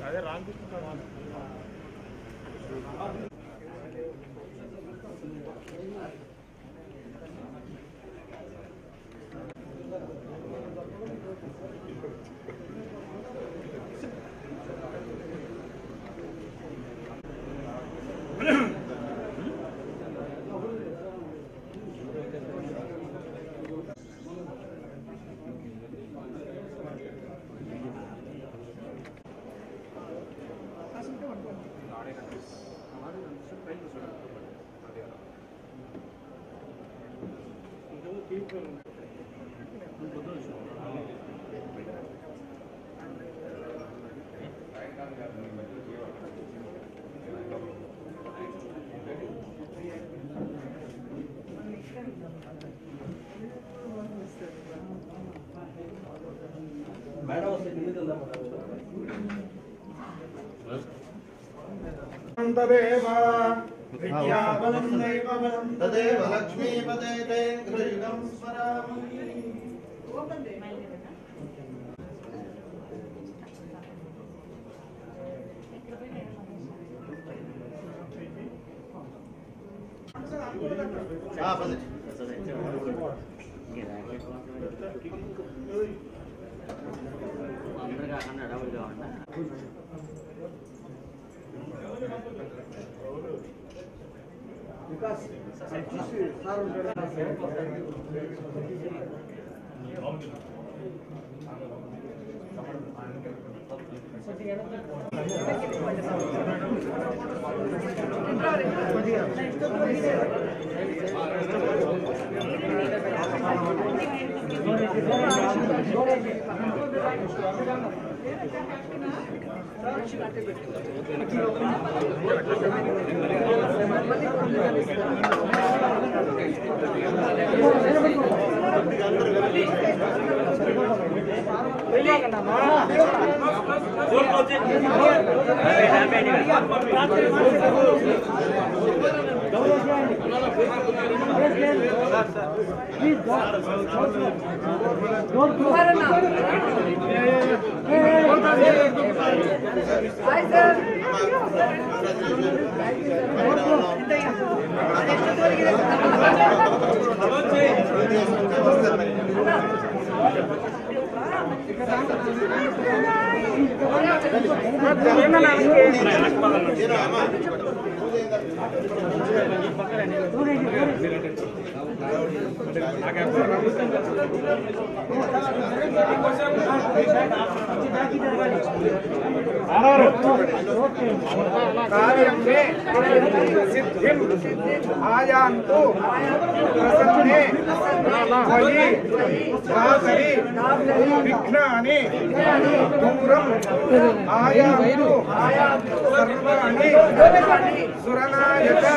तदेव विद्याबलं दैवबलं तदेव लक्ष्मीपदे ते गृहीतं स्मरामि కార్యమే సిద్ధిం ఆయాంతు ప్రసన్నే మయి దాసరి విఘ్నాని దూరం ఆయాంతు సర్వాణి సురనాయక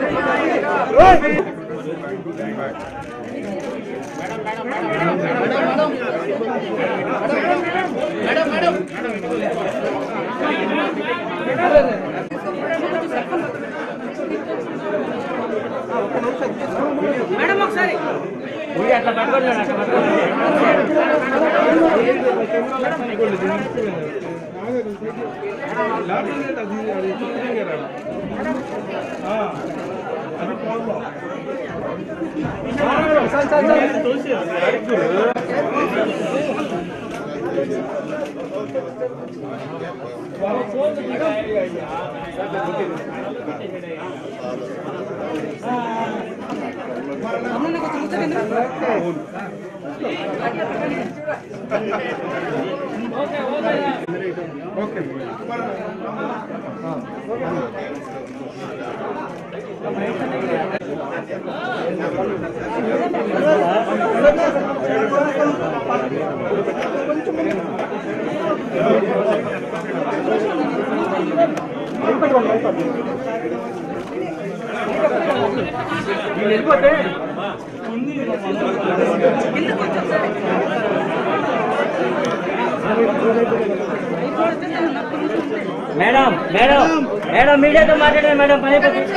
మేడం మేడం మేడం మీడియాతో మాట్లాడండి మేడం పని అయిపోతుంది.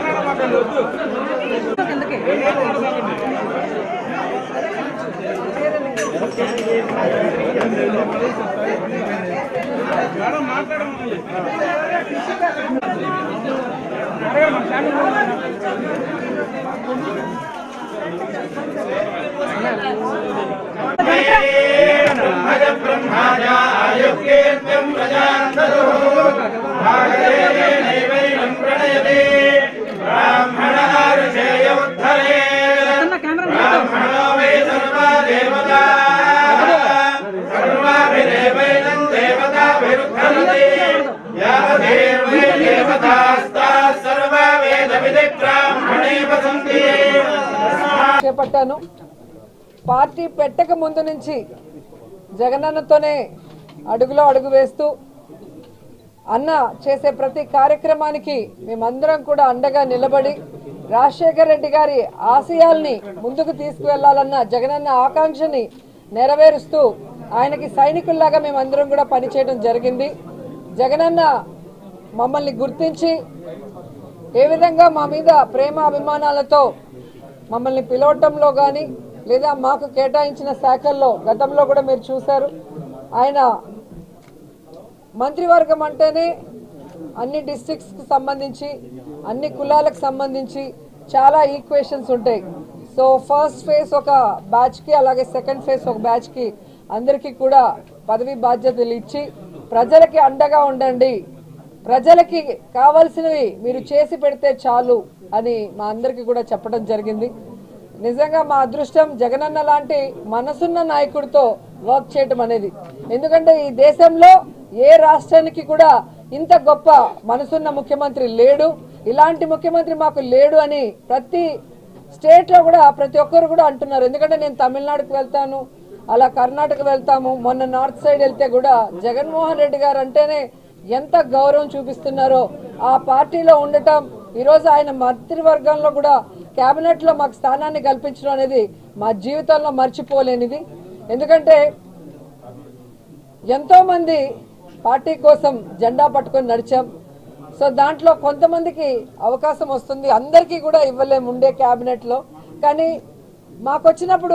కిందకి చేపట్టాను పార్టీ పెట్టక ముందు నుంచి జగనన్నతోనే అడుగులో అడుగు వేస్తూ అన్న చేసే ప్రతి కార్యక్రమానికి మేమందరం కూడా అండగా నిలబడి రాజశేఖర్ రెడ్డి గారి ఆశయాల్ని ముందుకు తీసుకువెళ్లాలన్న జగనన్న ఆకాంక్షని నెరవేరుస్తూ ఆయనకి సైనికుల్లాగా మేమందరం కూడా పనిచేయడం జరిగింది జగనన్న మమ్మల్ని గుర్తించి ఏ విధంగా మా మీద ప్రేమ అభిమానాలతో మమ్మల్ని పిలవటంలో కానీ లేదా మాకు కేటాయించిన శాఖల్లో గతంలో కూడా మీరు చూశారు ఆయన మంత్రివర్గం అంటేనే అన్ని డిస్ట్రిక్ట్స్కి సంబంధించి అన్ని కులాలకు సంబంధించి చాలా ఈక్వేషన్స్ ఉంటాయి సో ఫస్ట్ ఫేజ్ ఒక బ్యాచ్కి అలాగే సెకండ్ ఫేజ్ ఒక బ్యాచ్కి అందరికీ కూడా పదవి బాధ్యతలు ఇచ్చి ప్రజలకి అండగా ఉండండి ప్రజలకి కావాల్సినవి మీరు చేసి పెడితే చాలు అని మా అందరికీ కూడా చెప్పడం జరిగింది నిజంగా మా అదృష్టం జగనన్న లాంటి మనసున్న నాయకుడితో వర్క్ చేయటం అనేది ఎందుకంటే ఈ దేశంలో ఏ రాష్ట్రానికి కూడా ఇంత గొప్ప మనసున్న ముఖ్యమంత్రి లేడు ఇలాంటి ముఖ్యమంత్రి మాకు లేడు అని ప్రతి స్టేట్ లో కూడా ప్రతి ఒక్కరు కూడా అంటున్నారు ఎందుకంటే నేను తమిళనాడుకు వెళ్తాను అలా కర్ణాటక వెళ్తాము మొన్న నార్త్ సైడ్ వెళ్తే కూడా జగన్మోహన్ రెడ్డి గారు అంటేనే ఎంత గౌరవం చూపిస్తున్నారో ఆ పార్టీలో ఉండటం ఈరోజు ఆయన మంత్రివర్గంలో కూడా కేబినెట్ లో మాకు స్థానాన్ని కల్పించడం అనేది మా జీవితంలో మర్చిపోలేనిది ఎందుకంటే ఎంతో మంది పార్టీ కోసం జెండా పట్టుకొని నడిచాం సో దాంట్లో కొంతమందికి అవకాశం వస్తుంది అందరికీ కూడా ఇవ్వలేము ఉండే క్యాబినెట్లో కానీ మాకు వచ్చినప్పుడు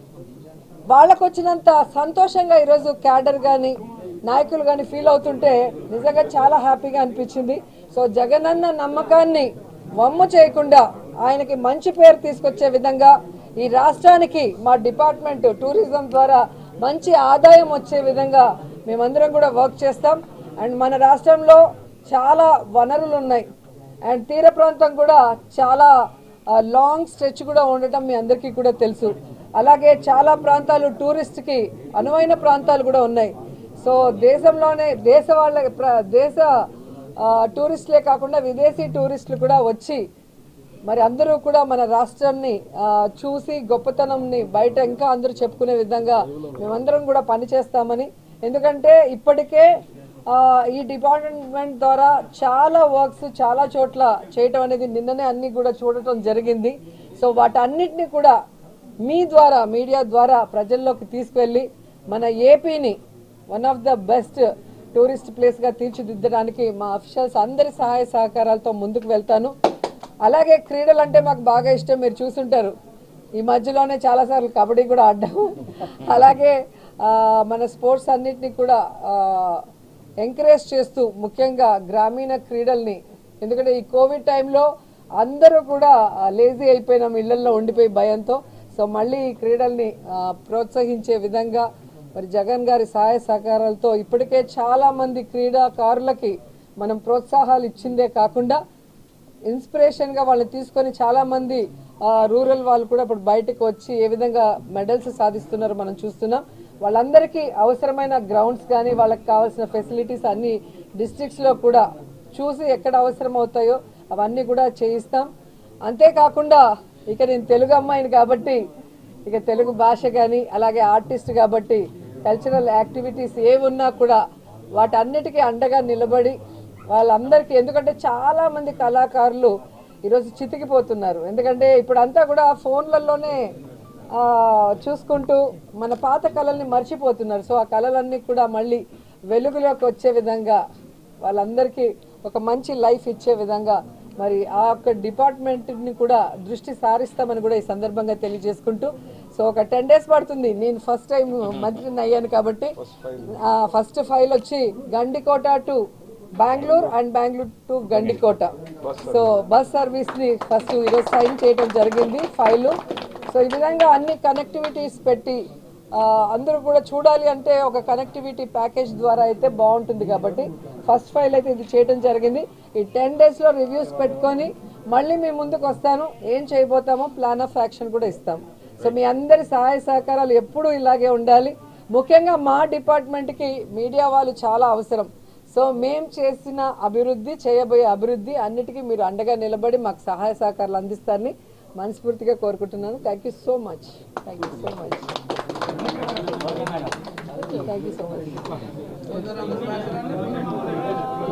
వాళ్ళకు వచ్చినంత సంతోషంగా ఈరోజు క్యాడర్ కానీ నాయకులు కానీ ఫీల్ అవుతుంటే నిజంగా చాలా హ్యాపీగా అనిపించింది సో జగనన్న నమ్మకాన్ని వమ్ము చేయకుండా ఆయనకి మంచి పేరు తీసుకొచ్చే విధంగా ఈ రాష్ట్రానికి మా డిపార్ట్మెంట్ టూరిజం ద్వారా మంచి ఆదాయం వచ్చే విధంగా మేమందరం కూడా వర్క్ చేస్తాం అండ్ మన రాష్ట్రంలో చాలా వనరులు ఉన్నాయి అండ్ తీర ప్రాంతం కూడా చాలా లాంగ్ స్ట్రెచ్ కూడా ఉండటం మీ అందరికీ కూడా తెలుసు అలాగే చాలా ప్రాంతాలు టూరిస్ట్కి అనువైన ప్రాంతాలు కూడా ఉన్నాయి సో దేశంలోనే దేశ వాళ్ళ ప్ర- దేశ ఆ, టూరిస్టులే కాకుండా విదేశీ టూరిస్టులు కూడా వచ్చి మరి అందరూ కూడా మన రాష్ట్రాన్ని ఆ, చూసి గొప్పతనంని బయట ఇంకా అందరూ చెప్పుకునే విధంగా మేమందరం కూడా పనిచేస్తామని ఎందుకంటే ఇప్పటికే ఆ, ఈ డిపార్ట్మెంట్ ద్వారా చాలా వర్క్స్ చాలా చోట్ల చేయటం అనేది నిన్ననే అన్ని కూడా చూడటం జరిగింది సో వాటన్నిటిని కూడా మీ ద్వారా మీడియా ద్వారా ప్రజల్లోకి తీసుకువెళ్ళి మన ఏపీని one of the best tourist ప్లేస్గా తీర్చిదిద్దడానికి మా అఫీషియల్స్ అందరి సహాయ సహకారాలతో ముందుకు వెళ్తాను అలాగే క్రీడలు అంటే మాకు బాగా ఇష్టం మీరు చూసుంటారు ఈ మధ్యలోనే చాలాసార్లు కబడ్డీ కూడా ఆడ్డాము అలాగే ఆ, మన స్పోర్ట్స్ అన్నిటిని కూడా ఎంకరేజ్ చేస్తూ ముఖ్యంగా గ్రామీణ క్రీడల్ని ఎందుకంటే ఈ కోవిడ్ టైంలో అందరూ కూడా లేజీ అయిపోయినాం ఇళ్లలో ఉండిపోయి భయంతో సో మళ్ళీ ఈ క్రీడల్ని ఆ, ప్రోత్సహించే విధంగా మరి జగన్ గారి సహాయ సహకారాలతో ఇప్పటికే చాలా మంది క్రీడాకారులకి మనం ప్రోత్సాహాలు ఇచ్చిందే కాకుండా ఇన్స్పిరేషన్ గా వాళ్ళని తీసుకొని చాలా మంది ఆ, రూరల్ వాళ్ళు కూడా ఇప్పుడు బయటకు వచ్చి ఏ విధంగా మెడల్స్ సాధిస్తున్నారో మనం చూస్తున్నాం వాళ్ళందరికీ అవసరమైన గ్రౌండ్స్ కానీ వాళ్ళకి కావాల్సిన ఫెసిలిటీస్ అన్ని డిస్ట్రిక్ట్స్ లో కూడా చూసి ఎక్కడ అవసరం అవుతాయో అవన్నీ కూడా చేయిస్తాం అంతేకాకుండా ఇక నేను తెలుగు అమ్మాయిని కాబట్టి ఇక తెలుగు భాష కానీ అలాగే ఆర్టిస్ట్ కాబట్టి కల్చరల్ యాక్టివిటీస్ ఏ ఉన్నా కూడా వాటన్నిటికీ అండగా నిలబడి వాళ్ళందరికీ ఎందుకంటే చాలా మంది కళాకారులు ఈరోజు చితికిపోతున్నారు ఎందుకంటే ఇప్పుడు అంతా కూడా ఫోన్లలోనే ఆ, చూసుకుంటూ మన పాత కళల్ని మర్చిపోతున్నారు సో ఆ కళలన్నీ కూడా మళ్ళీ వెలుగులోకి వచ్చే విధంగా వాళ్ళందరికీ ఒక మంచి లైఫ్ ఇచ్చే విధంగా మరి ఆ యొక్క డిపార్ట్మెంట్ని కూడా దృష్టి సారిస్తామని కూడా ఈ సందర్భంగా తెలియజేసుకుంటూ సో ఒక టెన్ డేస్ పడుతుంది నేను ఫస్ట్ టైం మంత్రిని అయ్యాను కాబట్టి ఫస్ట్ ఫైల్ వచ్చి Gandikota to Bengaluru and Bengaluru to Gandikota so bus service ని ఫస్ట్ ఈరోజు సైన్ చేయడం జరిగింది ఫైల్ సో ఈ విధంగా అన్ని కనెక్టివిటీస్ పెట్టి ఆ, అందరూ కూడా చూడాలి అంటే ఒక కనెక్టివిటీ ప్యాకేజ్ ద్వారా అయితే బాగుంటుంది కాబట్టి ఫస్ట్ ఫైల్ అయితే ఇది చేయడం జరిగింది ఈ టెన్ డేస్లో రివ్యూస్ పెట్టుకొని మళ్ళీ మీ ముందుకు వస్తాను ఏం చేయబోతామో ప్లాన్ ఆఫ్ యాక్షన్ కూడా ఇస్తాం సో మీ అందరి సహాయ సహకారాలు ఎప్పుడూ ఇలాగే ఉండాలి ముఖ్యంగా మా డిపార్ట్మెంట్కి మీడియా వాళ్ళు చాలా అవసరం సో మేం చేసిన అభివృద్ధి చేయబోయే అభివృద్ధి అన్నిటికీ మీరు అండగా నిలబడి మాకు సహాయ సహకారాలు అందిస్తారని మనస్ఫూర్తిగా కోరుకుంటున్నాను thank you so much thank you so much thank you so much